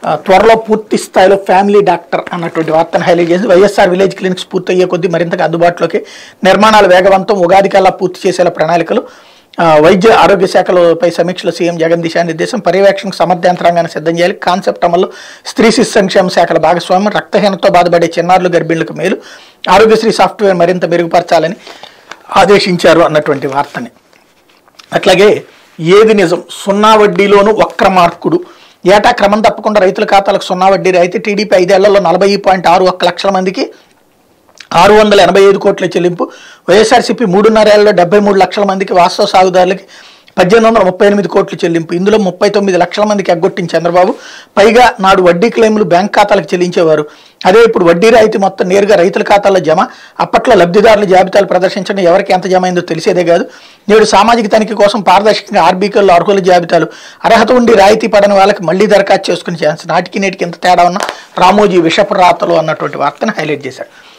ఆ, త్వరలో పూర్తి స్థాయిలో ఫ్యామిలీ డాక్టర్ అన్నటువంటి వార్తను హైలైట్ చేసి వైఎస్ఆర్ విలేజ్ క్లినిక్స్ పూర్తయ్యే కొద్దీ మరింతగా అందుబాటులోకి నిర్మాణాలు వేగవంతం ఉగాది కల్లా పూర్తి చేసేలా ప్రణాళికలు ఆ, వైద్య ఆరోగ్య శాఖలపై సమీక్షలో సీఎం జగన్ దిశానిర్దేశం పర్యవేక్షణకు సమర్థ యంత్రాంగాన్ని సిద్ధం చేయాలి కాన్సెప్ట్ అమలు స్త్రీ శిశు సంక్షేమ శాఖల భాగస్వామ్యం రక్తహీనతో బాధపడే చిన్నారులు గర్భిణులకు మేలు ఆరోగ్యశ్రీ సాఫ్ట్వేర్ మరింత మెరుగుపరచాలని ఆదేశించారు అన్నటువంటి వార్తని అట్లాగే ఏది నిజం సున్నా వడ్డీలోనూ వక్ర మార్కుడు ఏటా క్రమం తప్పకుండా రైతుల ఖాతాలకు సున్నా వడ్డీ అయితే టీడీపీ ఐదేళ్లలో నలభై పాయింట్ ఆరు ఒక్క లక్షల మందికి ఆరు వందల ఎనభై ఐదు కోట్ల చెల్లింపు వైఎస్ఆర్సీపీ మూడున్నరేళ్లలో డెబ్బై మూడు లక్షల మందికి వాస్తవ సాగుదారులకి పద్దెనిమిది వందల ముప్పై ఎనిమిది కోట్ల చెల్లింపు ఇందులో ముప్పై తొమ్మిది లక్షల మందికి ఎగ్గొట్టిన చంద్రబాబు పైగా నాడు వడ్డీ క్లెయిములు బ్యాంక్ ఖాతాలకు చెల్లించేవారు అదే ఇప్పుడు వడ్డీ రాయితీ మొత్తం నేరుగా రైతుల ఖాతాల్లో జమ అప్పట్లో లబ్ధిదారుల జాబితాలు ప్రదర్శించడం ఎవరికి ఎంత జమ అయిందో తెలిసేదే కాదు నేడు సామాజిక తనిఖీ కోసం పారదర్శకంగా ఆర్బీకేల్లో అర్హుల జాబితాలు అర్హత ఉండి రాయితీ పడని వాళ్ళకి మళ్ళీ దరఖాస్తు చేసుకునే ఛాన్స్ నాటికి నేటికి ఎంత తేడా ఉన్నా రామోజీ విషపు రాతలు అన్నటువంటి వార్తను హైలైట్ చేశారు